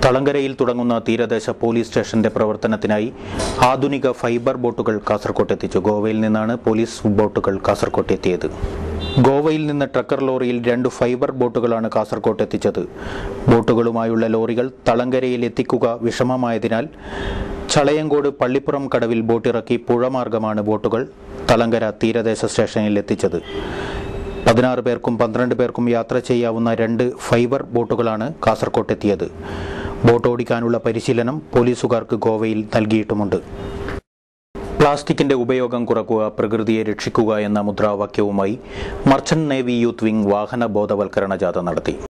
തളങ്കരയിൽ തുടങ്ങുന്ന തീരദേശ പോലീസ് സ്റ്റേഷന്റെ പ്രവർത്തനത്തിനായി ആധുനിക ഫൈബർ ബോട്ടുകൾ കാസർകോട്ട് എത്തിച്ചു ഗോവയിൽ നിന്നാണ് പോലീസ് ബോട്ടുകൾ കാസർകോട്ട് എത്തിയത് ഗോവയിൽ നിന്ന് ട്രക്കർ ലോറിയിൽ രണ്ട് ഫൈബർ ബോട്ടുകളാണ് കാസർകോട്ട് എത്തിച്ചത് ബോട്ടുകളുമായുള്ള ലോറികൾ തളങ്കരയിൽ എത്തിക്കുക വിഷമമായതിനാൽ ചളയങ്കോട് പള്ളിപ്പുറം കടവിൽ ബോട്ടിറക്കി പുഴമാർഗമാണ് ബോട്ടുകൾ തളങ്കര തീരദേശ സ്റ്റേഷനിൽ എത്തിച്ചത് പതിനാറ് പേർക്കും പന്ത്രണ്ട് പേർക്കും യാത്ര ചെയ്യാവുന്ന രണ്ട് ഫൈബർ ബോട്ടുകളാണ് കാസർകോട്ട് എത്തിയത് ബോട്ട് ഓടിക്കാനുള്ള പരിശീലനം പോലീസുകാർക്ക് ഗോവയിൽ നൽകിയിട്ടുമുണ്ട് പ്ലാസ്റ്റിക്കിന്റെ ഉപയോഗം കുറക്കുക പ്രകൃതിയെ രക്ഷിക്കുക എന്ന മുദ്രാവാക്യവുമായി മർച്ചന്റ് നേവി യൂത്ത് വിംഗ് വാഹന ബോധവൽക്കരണ ജാഥ നടത്തി